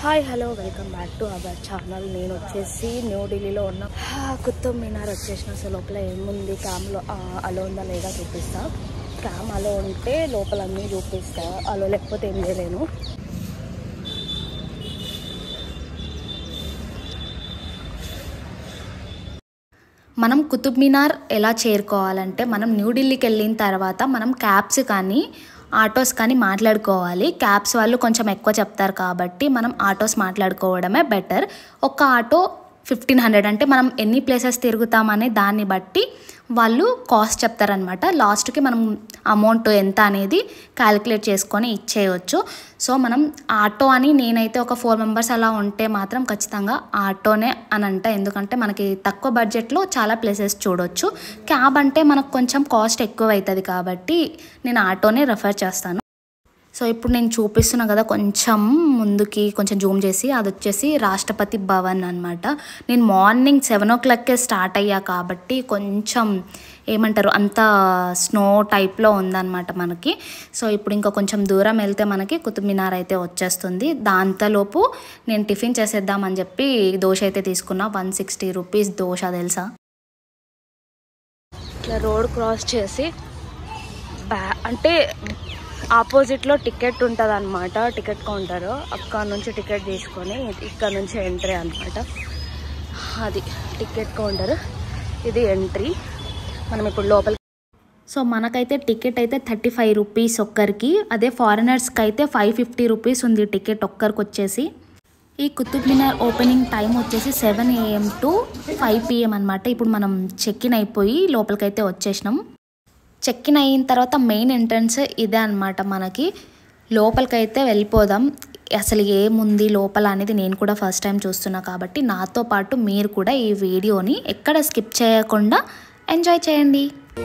hi hello welcome back to our channel నేను వచ్చేసి న్యూఢిల్లీలో ఉన్న ఆ, కుతుబ్ మినార్ వచ్చేసిన సో లోపల ఏముంది క్యామ్లో ఆ, అలో ఉందా లేదా చూపిస్తా క్యామ్ అలో ఉంటే లోపల అన్నీ చూపిస్తా అలో లేకపోతే ఏం చేయలేను మనం కుతుబ్ మినార్ ఎలా చేరుకోవాలంటే మనం న్యూఢిల్లీకి వెళ్ళిన తర్వాత మనం క్యాబ్స్ కానీ ఆటోస్ కానీ మాట్లాడుకోవాలి క్యాబ్స్ వాళ్ళు కొంచెం ఎక్కువ చెప్తారు కాబట్టి మనం ఆటోస్ మాట్లాడుకోవడమే బెటర్ ఒక్క ఆటో ఫిఫ్టీన్ హండ్రెడ్ అంటే మనం ఎన్ని ప్లేసెస్ తిరుగుతామనే దాన్ని బట్టి వాళ్ళు కాస్ట్ చెప్తారనమాట లాస్ట్కి మనం అమౌంట్ ఎంత అనేది క్యాలిక్యులేట్ చేసుకొని ఇచ్చేయచ్చు సో మనం ఆటో అని నేనైతే ఒక ఫోర్ మెంబర్స్ అలా ఉంటే మాత్రం ఖచ్చితంగా ఆటోనే అని అంట ఎందుకంటే మనకి తక్కువ బడ్జెట్లో చాలా ప్లేసెస్ చూడొచ్చు క్యాబ్ అంటే మనకు కొంచెం కాస్ట్ ఎక్కువ అవుతుంది కాబట్టి నేను ఆటోనే రెఫర్ చేస్తాను సో ఇప్పుడు నేను చూపిస్తున్నా కదా కొంచెం ముందుకి కొంచెం జూమ్ చేసి అది వచ్చేసి రాష్ట్రపతి భవన్ అనమాట నేను మార్నింగ్ సెవెన్ ఓ క్లాక్కే స్టార్ట్ అయ్యా కాబట్టి కొంచెం ఏమంటారు అంత స్నో టైప్లో ఉందన్నమాట మనకి సో ఇప్పుడు ఇంకా కొంచెం దూరం వెళ్తే మనకి కుతుబ్ మినార్ అయితే వచ్చేస్తుంది దాంతలోపు నేను టిఫిన్ చేసేద్దామని చెప్పి దోశ అయితే తీసుకున్నా వన్ సిక్స్టీ రూపీస్ దోశ తెలుసా ఇట్లా రోడ్ క్రాస్ చేసి బ్యా అంటే ఆపోజిట్లో టికెట్ ఉంటుంది అనమాట టికెట్ కౌంటర్ అక్కడ నుంచి టికెట్ తీసుకొని ఇక్కడ నుంచి ఎంట్రీ అనమాట అది టికెట్ కౌంటర్ ఇది ఎంట్రీ మనం ఇప్పుడు లోపలికి సో మనకైతే టికెట్ అయితే థర్టీ ఫైవ్ రూపీస్ ఒక్కరికి అదే ఫారినర్స్కి అయితే ఫైవ్ ఫిఫ్టీ రూపీస్ ఉంది టికెట్ ఒక్కరికి వచ్చేసి ఈ కుతుబ్ మినార్ ఓపెనింగ్ టైం వచ్చేసి seven AM to five PM అనమాట ఇప్పుడు మనం చెక్ ఇన్ అయిపోయి లోపలికైతే వచ్చేసినాం చెక్ ఇన్ అయిన తర్వాత మెయిన్ ఎంట్రన్స్ ఇదే అనమాట మనకి లోపలికైతే వెళ్ళిపోదాం అసలు ఏముంది లోపల అనేది నేను కూడా ఫస్ట్ టైం చూస్తున్నా కాబట్టి నాతో పాటు మీరు కూడా ఈ వీడియోని ఎక్కడ స్కిప్ చేయకుండా ఎంజాయ్ చేయండి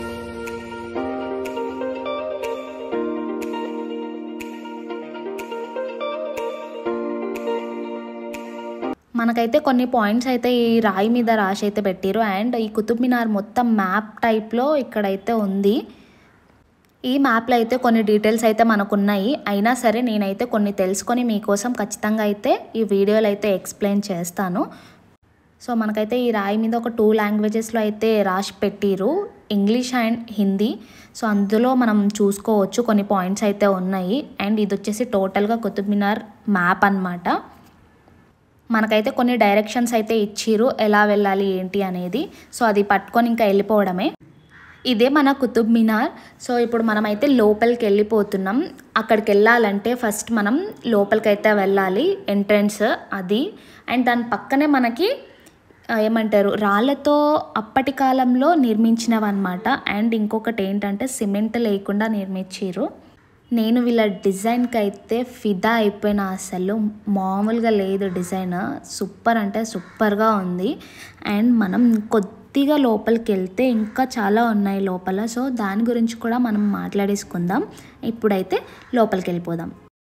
మనకైతే కొన్ని పాయింట్స్ అయితే ఈ రాయి మీద రాసి అయితే పెట్టారు అండ్ ఈ కుతుబ్ మినార్ మొత్తం మ్యాప్ టైప్లో ఇక్కడైతే ఉంది ఈ మ్యాప్లో అయితే కొన్ని డీటెయిల్స్ అయితే మనకు ఉన్నాయి అయినా సరే నేనైతే కొన్ని తెలుసుకొని మీకోసం ఖచ్చితంగా అయితే ఈ వీడియోలో అయితే ఎక్స్ప్లెయిన్ చేస్తాను సో మనకైతే ఈ రాయి మీద ఒక టూ లాంగ్వేజెస్లో అయితే రాసి పెట్టిరు ఇంగ్లీష్ అండ్ హిందీ సో అందులో మనం చూసుకోవచ్చు కొన్ని పాయింట్స్ అయితే ఉన్నాయి అండ్ ఇది వచ్చేసి టోటల్గా కుతుబ్ మినార్ మ్యాప్ అన్నమాట మనకైతే కొన్ని డైరెక్షన్స్ అయితే ఇచ్చిరు ఎలా వెళ్ళాలి ఏంటి అనేది సో అది పట్టుకొని ఇంకా వెళ్ళిపోవడమే ఇదే మన కుతుబ్ మినార్ సో ఇప్పుడు మనమైతే లోపలికి వెళ్ళిపోతున్నాం అక్కడికి వెళ్ళాలంటే ఫస్ట్ మనం లోపలికైతే వెళ్ళాలి ఎంట్రన్స్ అది అండ్ దాని పక్కనే మనకి ఆ, ఏమంటారు రాళ్ళతో అప్పటి కాలంలో నిర్మించినవి అనమాట అండ్ ఇంకొకటి ఏంటంటే సిమెంట్ లేకుండా నిర్మించారు నేను వీళ్ళ డిజైన్కి అయితే ఫిదా అయిపోయిన అసలు మామూలుగా లేదు డిజైన్ సూపర్ అంటే సూపర్గా ఉంది అండ్ మనం కొద్దిగా లోపలికి వెళ్తే ఇంకా చాలా ఉన్నాయి లోపల సో దాని గురించి కూడా మనం మాట్లాడేసుకుందాం ఇప్పుడైతే లోపలికి వెళ్ళిపోదాం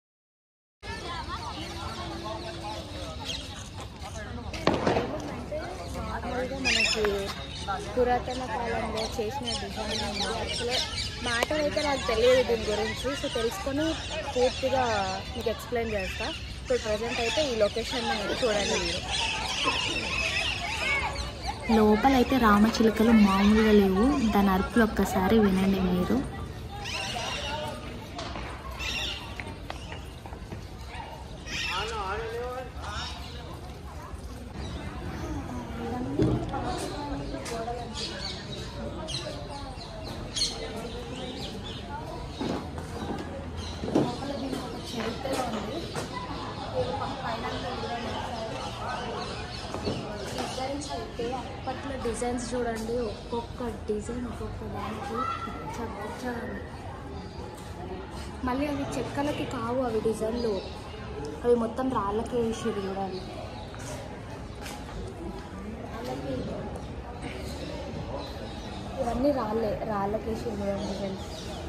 నార్మల్గా మనకి పురాతన కాలంలో చేసిన డిజైన్ ఉంది యాక్చువల్గా మ్యాటర్ అయితే నాకు తెలియదు దీని గురించి సో తెలుసుకొని పూర్తిగా మీకు ఎక్స్ప్లెయిన్ చేస్తా ఇప్పుడు ప్రజెంట్ అయితే ఈ లొకేషన్ చూడండి మీరు లోపలైతే రామచిలుకలు మామూలుగా లేవు దాని అరుపులు ఒక్కసారి వినండి మీరు డిజైన్స్ అయితే అప్పట్లో డిజైన్స్ చూడండి ఒక్కొక్క డిజైన్ ఒక్కొక్క దానికి పిచ్చ పిచ్చ మళ్ళీ అవి చెక్కలకి కావు అవి డిజైన్లు అవి మొత్తం రాళ్ళకి వేసేది చూడండి రాళ్ళకి ఇవన్నీ రాళ్ళే రాళ్ళకి వేసి చూడండి డిజైన్స్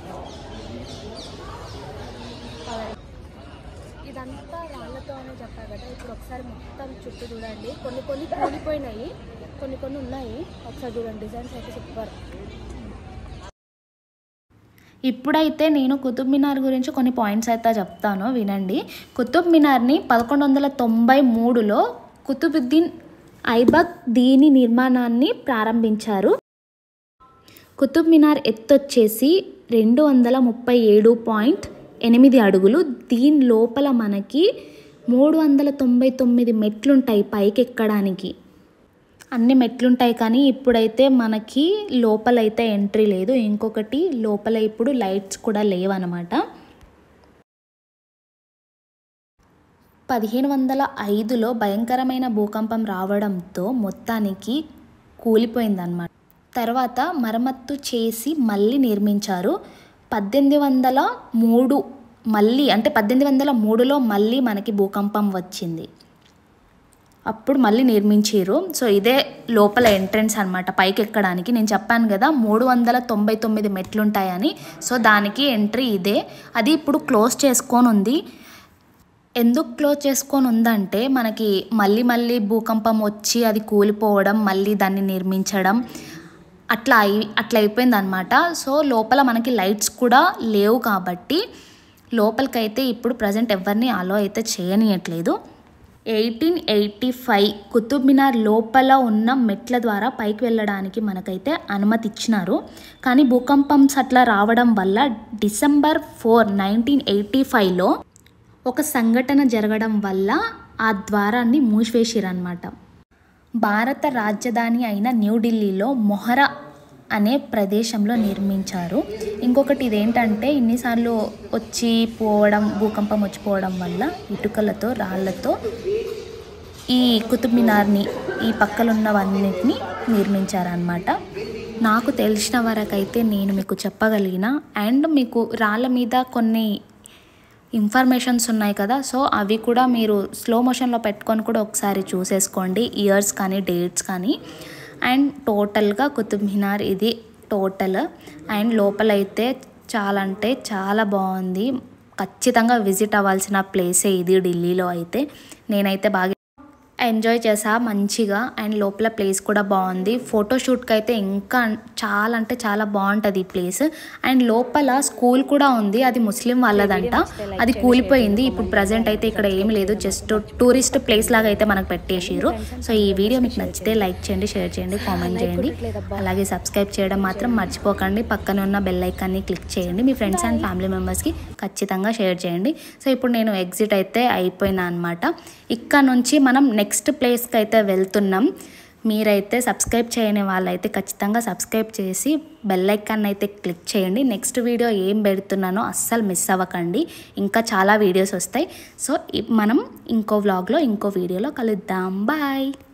ఇదంతా రాళ్ళతో అనే చెప్పా కదా ఇప్పుడు ఒకసారి మొత్తం చుట్టూ చూడండి కొన్ని కొన్ని కూలిపోయినాయి కొన్ని కొన్ని ఉన్నాయి ఒకసారి చూడండి డిజైన్స్ అయితే సూపర్ ఇప్పుడైతే నేను కుతుబ్ మినార్ గురించి కొన్ని పాయింట్స్ అయితే చెప్తాను వినండి కుతుబ్ మినార్ని పదకొండు వందల తొంభై మూడులో కుతుబుద్దీన్ ఐబక్ దీని నిర్మాణాన్ని ప్రారంభించారు కుతుబ్ మినార్ ఎత్తొచ్చేసి రెండు వందల ముప్పై ఏడు పాయింట్ ఎనిమిది అడుగులు దీని లోపల మనకి మూడు వందల తొంభై తొమ్మిది మెట్లుంటాయి పైకి ఎక్కడానికి అన్ని మెట్లుంటాయి కానీ ఇప్పుడైతే మనకి లోపలైతే ఎంట్రీ లేదు ఇంకొకటి లోపల ఇప్పుడు లైట్స్ కూడా లేవన్నమాట పదిహేను వందల ఐదులో భయంకరమైన భూకంపం రావడంతో మొత్తానికి కూలిపోయిందన్నమాట తర్వాత మరమ్మత్తు చేసి మళ్ళీ నిర్మించారు పద్దెనిమిది వందల మూడు మళ్ళీ అంటే పద్దెనిమిది వందల మూడులో మళ్ళీ మనకి భూకంపం వచ్చింది అప్పుడు మళ్ళీ నిర్మించారు సో ఇదే లోపల ఎంట్రన్స్ అనమాట పైకి ఎక్కడానికి నేను చెప్పాను కదా మూడు వందల తొంభై తొమ్మిది మెట్లుంటాయని సో దానికి ఎంట్రీ ఇదే అది ఇప్పుడు క్లోజ్ చేసుకొని ఉంది ఎందుకు క్లోజ్ చేసుకొని ఉందంటే మనకి మళ్ళీ మళ్ళీ భూకంపం వచ్చి అది కూలిపోవడం మళ్ళీ దాన్ని నిర్మించడం అట్లా అయి అట్లా అయిపోయింది అనమాట సో లోపల మనకి లైట్స్ కూడా లేవు కాబట్టి లోపలికైతే ఇప్పుడు ప్రజెంట్ ఎవరిని అలో అయితే చేయనీయట్లేదు eighteen eighty five Qutub Minar లోపల ఉన్న మెట్ల ద్వారా పైకి వెళ్ళడానికి మనకైతే అనుమతి ఇచ్చినారు కానీ భూకంపంస్ అట్లా రావడం వల్ల డిసెంబర్ ఫోర్ నైన్టీన్ ఎయిటీ ఫైవ్లో ఒక సంఘటన జరగడం వల్ల ఆ ద్వారాన్ని మూసివేసిరన్నమాట భారత రాజధాని అయిన న్యూఢిల్లీలో మొహరా అనే ప్రదేశంలో నిర్మించారు ఇంకొకటి ఇదేంటంటే ఇన్నిసార్లు వచ్చి పోవడం భూకంపం వచ్చిపోవడం వల్ల ఇటుకలతో రాళ్ళతో ఈ కుతుబ్ మినార్ని ఈ పక్కలున్నవన్నిటిని నిర్మించారనమాట నాకు తెలిసిన వరకైతే నేను మీకు చెప్పగలిగిన అండ్ మీకు రాళ్ళ మీద కొన్ని ఇన్ఫర్మేషన్స్ ఉన్నాయి కదా సో అవి కూడా మీరు స్లో మోషన్లో పెట్టుకొని కూడా ఒకసారి చూసేసుకోండి ఇయర్స్ కానీ డేట్స్ కానీ అండ్ టోటల్గా కుతుబ్ మినార్ ఇది టోటల్ అండ్ లోపలైతే చాలా అంటే చాలా బాగుంది ఖచ్చితంగా విజిట్ అవ్వాల్సిన ప్లేసే ఇది ఢిల్లీలో అయితే నేనైతే బాగా ఎంజాయ్ చేసా మంచిగా అండ్ లోపల ప్లేస్ కూడా బాగుంది ఫోటోషూట్కి అయితే ఇంకా చాలా అంటే చాలా బాగుంటుంది ఈ ప్లేస్ అండ్ లోపల స్కూల్ కూడా ఉంది అది ముస్లిం వాళ్ళదంట అది కూలిపోయింది ఇప్పుడు ప్రజెంట్ అయితే ఇక్కడ ఏమి లేదు జస్ట్ టూరిస్ట్ ప్లేస్ లాగా అయితే మనకు పెట్టేసిరు సో ఈ వీడియో మీకు నచ్చితే లైక్ చేయండి షేర్ చేయండి కామెంట్ చేయండి అలాగే సబ్స్క్రైబ్ చేయడం మాత్రం మర్చిపోకండి పక్కన ఉన్న బెల్ ఐకాన్ని క్లిక్ చేయండి మీ ఫ్రెండ్స్ అండ్ ఫ్యామిలీ మెంబర్స్కి ఖచ్చితంగా షేర్ చేయండి సో ఇప్పుడు నేను ఎగ్జిట్ అయితే అయిపోయినా అనమాట ఇక్కడ నుంచి మనం నెక్స్ట్ ప్లేస్కి అయితే వెళ్తున్నాం మీరైతే సబ్స్క్రైబ్ చేయని వాళ్ళైతే ఖచ్చితంగా సబ్స్క్రైబ్ చేసి బెల్ ఐకాన్ అయితే క్లిక్ చేయండి నెక్స్ట్ వీడియో ఏం పెడుతున్నానో అస్సలు మిస్ అవ్వకండి ఇంకా చాలా వీడియోస్ వస్తాయి సో ఇ- మనం ఇంకో వ్లాగ్లో ఇంకో వీడియోలో కలుద్దాం బాయ్